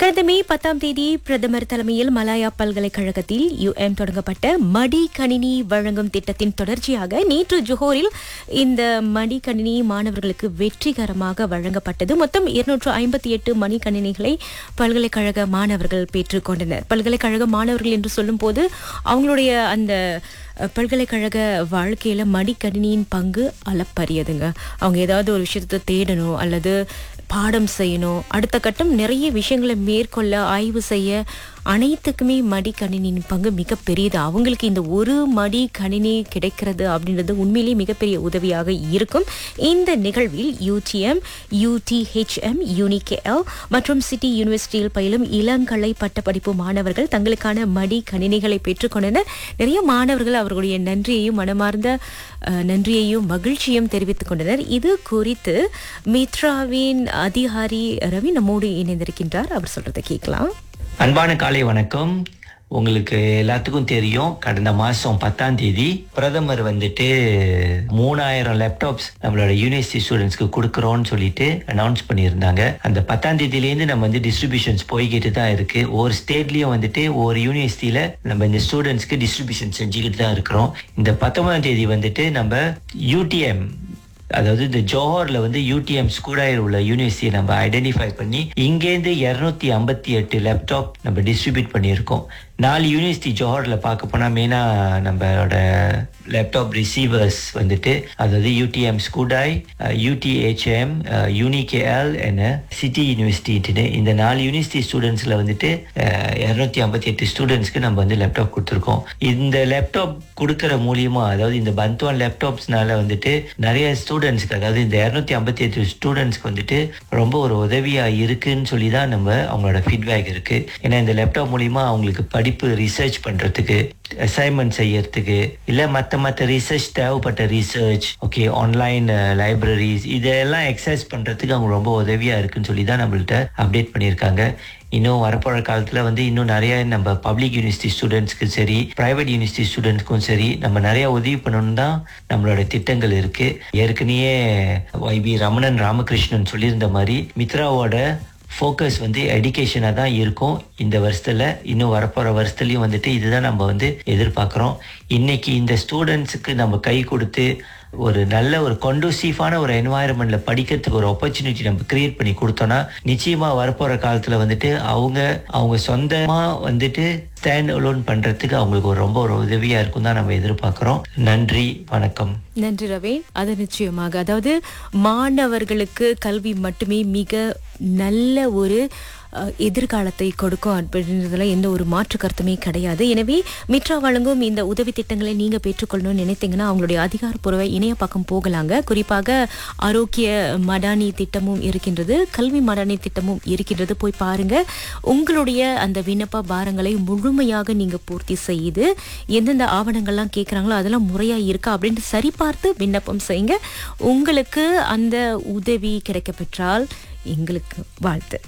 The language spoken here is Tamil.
கடந்த மே பத்தாம் தேதி பிரதமர் தலைமையில் மலாயா பல்கலைக்கழகத்தில் யுஎம் தொடங்கப்பட்ட மடி கணினி வழங்கும் திட்டத்தின் தொடர்ச்சியாக நேற்று ஜோஹரில் இந்த மடி கணினி மாணவர்களுக்கு வெற்றிகரமாக வழங்கப்பட்டது மொத்தம் இருநூற்று ஐம்பத்தி எட்டு மணி கணினிகளை பல்கலைக்கழக மாணவர்கள் பெற்றுக்கொண்டனர் பல்கலைக்கழக மாணவர்கள் என்று சொல்லும்போது அவங்களுடைய அந்த அஹ், பல்கலைக்கழக வாழ்க்கையில மடிக்கணினியின் பங்கு அளப்பரியதுங்க அவங்க ஏதாவது ஒரு விஷயத்தை தேடணும் அல்லது பாடம் செய்யணும் அடுத்த கட்டம் நிறைய விஷயங்களை மேற்கொள்ள ஆய்வு செய்ய அனைத்துக்குமே மடிக்கணினியின் பங்கு மிக பெரியது அவங்களுக்கு இந்த ஒரு மடி கணினி கிடைக்கிறது அப்படின்றது உண்மையிலேயே மிகப்பெரிய உதவியாக இருக்கும் இந்த நிகழ்வில் யூடிஎம் யூடிஹெச்எம் யூனிகேஎல் மற்றும் சிட்டி யூனிவர்சிட்டியில் பயிலும் இளங்கலை பட்டப்படிப்பு மாணவர்கள் தங்களுக்கான மடி கணினிகளை பெற்றுக்கொண்டனர் நிறைய மாணவர்கள் அவர்களுடைய நன்றியையும் மனமார்ந்த அஹ், நன்றியையும் மகிழ்ச்சியும் தெரிவித்துக் கொண்டனர் இது குறித்து மித்ராவின் அதிகாரி ரவி நம்மோடு இணைந்திருக்கின்றார் அவர் சொல்றதை கேட்கலாம் அன்பான காலை வணக்கம் உங்களுக்கு எல்லாத்துக்கும் தெரியும் கடந்த மாசம் பத்தாம் தேதி பிரதமர் வந்துட்டு மூணாயிரம் லேப்டாப்ஸ் நம்மளோட யூனிவர்சிட்டி ஸ்டூடெண்ட்ஸ்க்கு கொடுக்குறோம்னு சொல்லிட்டு அனௌன்ஸ் பண்ணியிருந்தாங்க அந்த பத்தாம் தேதியிலேருந்து நம்ம வந்து டிஸ்ட்ரிபியூஷன்ஸ் போய்கிட்டு தான் இருக்கு ஒவ்வொரு ஸ்டேட்லயும் வந்துட்டு ஒவ்வொரு யூனிவர்சிட்டியில நம்ம இந்த ஸ்டூடெண்ட்ஸ்க்கு டிஸ்ட்ரிபியூஷன் செஞ்சுக்கிட்டு தான் இருக்கிறோம் இந்த பத்தொன்பதாம் தேதி வந்துட்டு நம்ம யூடிஎம் அதாவது இந்த ஜோஹர்ல வந்து யூடிஎம் ஸ்கூடாயில் உள்ள யூனிவர்சிட்டியை நம்ம ஐடென்டிஃபை பண்ணி இங்கேருந்து இருநூத்தி ஐம்பத்தி எட்டு லேப்டாப் நம்ம டிஸ்ட்ரிபியூட் பண்ணியிருக்கோம் நாலு யூனிவர்சிட்டி ஜோஹர்ல பார்க்க போனா மெயினா நம்மளோட லேப்டாப் ரிசீவர்ஸ் வந்துட்டு அதாவது யூடிஎம் ஸ்கூடாய் யூடிஹெச்எம் யூனிகேஎல் என்ன சிட்டி யூனிவர்சிட்டி இந்த நாலு யூனிவர்சிட்டி ஸ்டூடெண்ட்ஸ்ல வந்துட்டு இருநூத்தி ஐம்பத்தி எட்டு ஸ்டூடெண்ட்ஸ்க்கு நம்ம வந்து லேப்டாப் கொடுத்துருக்கோம் இந்த லேப்டாப் கொடுக்கற மூலியமா அதாவது இந்த பந்த்வான் லேப்டாப்ஸ்னால வந்துட்டு நிறைய ஸ்டூடெண்ட்ஸ்க்கு அதாவது இந்த இருநூத்தி ஐம்பத்தி எட்டு ஸ்டூடெண்ட்ஸ்க்கு வந்துட்டு ரொம்ப ஒரு உதவியா இருக்குன்னு சொல்லி தான் நம்ம அவங்களோட ஃபீட்பேக் இருக்கு ஏன்னா இந்த லேப்டாப் மூலியமா அவங்களுக்கு படிப்பு ரிசர்ச் பண்றதுக்கு அசைன்மெண்ட் செய்யறதுக்கு இல்ல மத்த மத்த ரிசர்ச் தேவைப்பட்ட ரிசர்ச் ஓகே ஆன்லைன் லைப்ரரிஸ் இதெல்லாம் எக்ஸசைஸ் பண்றதுக்கு அவங்க ரொம்ப உதவியா இருக்குன்னு சொல்லி தான் நம்மள்ட்ட அப்டேட் பண்ணியிருக்காங்க இன்னும் வரப்போற காலத்துல வந்து இன்னும் நிறைய நம்ம பப்ளிக் யூனிவர்சிட்டி ஸ்டூடெண்ட்ஸ்க்கும் சரி பிரைவேட் யூனிவர்சிட்டி ஸ்டூடெண்ட்ஸ்க்கும் சரி நம்ம நிறைய உதவி பண்ணணும் தான் நம்மளோட திட்டங்கள் இருக்கு ஏற்கனவே ஒய்பி ரமணன் ராமகிருஷ்ணன் சொல்லியிருந்த மாதிரி மித்ராவோட ஃபோக்கஸ் வந்து எடுகேஷனாக தான் இருக்கும் இந்த வருஷத்துல இன்னும் வரப்போற வருஷத்துலயும் வந்துட்டு இதுதான் நம்ம வந்து எதிர்பார்க்குறோம் இன்னைக்கு இந்த ஸ்டூடெண்ட்ஸுக்கு நம்ம கை கொடுத்து ஒரு நல்ல ஒரு கொண்டூசிவான ஒரு என்வாயரன்மெண்ட்ல படிக்கிறதுக்கு ஒரு ஆப்பர்ச்சுனிட்டி நம்ம கிரியேட் பண்ணி கொடுத்தோம்னா நிச்சயமா வரப்போற காலத்துல வந்துட்டு அவங்க அவங்க சொந்தமா வந்துட்டு ஸ்டாண்ட் அலோன் பண்றதுக்கு அவங்களுக்கு ஒரு ரொம்ப ஒரு உதவியா இருக்கும் தான் நம்ம எதிர்பார்க்கிறோம் நன்றி வணக்கம் நன்றி ரவேன் அது நிச்சயமாக அதாவது மாணவர்களுக்கு கல்வி மட்டுமே மிக நல்ல ஒரு அஹ், எதிர்காலத்தை கொடுக்கும் அப்படின்றதுல எந்த ஒரு மாற்று கருத்துமே கிடையாது எனவே மித்ரா வழங்கும் இந்த உதவி திட்டங்களை நீங்க பெற்றுக்கொள்ளணும்னு நினைத்தீங்கன்னா அவங்களுடைய அதிகாரப்பூர்வ இணைய பக்கம் போகலாங்க குறிப்பாக ஆரோக்கிய மடானி திட்டமும் இருக்கின்றது கல்வி மடானி திட்டமும் இருக்கின்றது போய் பாருங்க உங்களுடைய அந்த விண்ணப்ப பாரங்களை முழுமையாக நீங்க பூர்த்தி செய்து எந்தெந்த ஆவணங்கள்லாம் கேட்குறாங்களோ அதெல்லாம் முறையா இருக்கா அப்படின்ட்டு சரிபார்த்து விண்ணப்பம் செய்யுங்க உங்களுக்கு அந்த உதவி கிடைக்க பெற்றால் எங்களுக்கு வாழ்த்து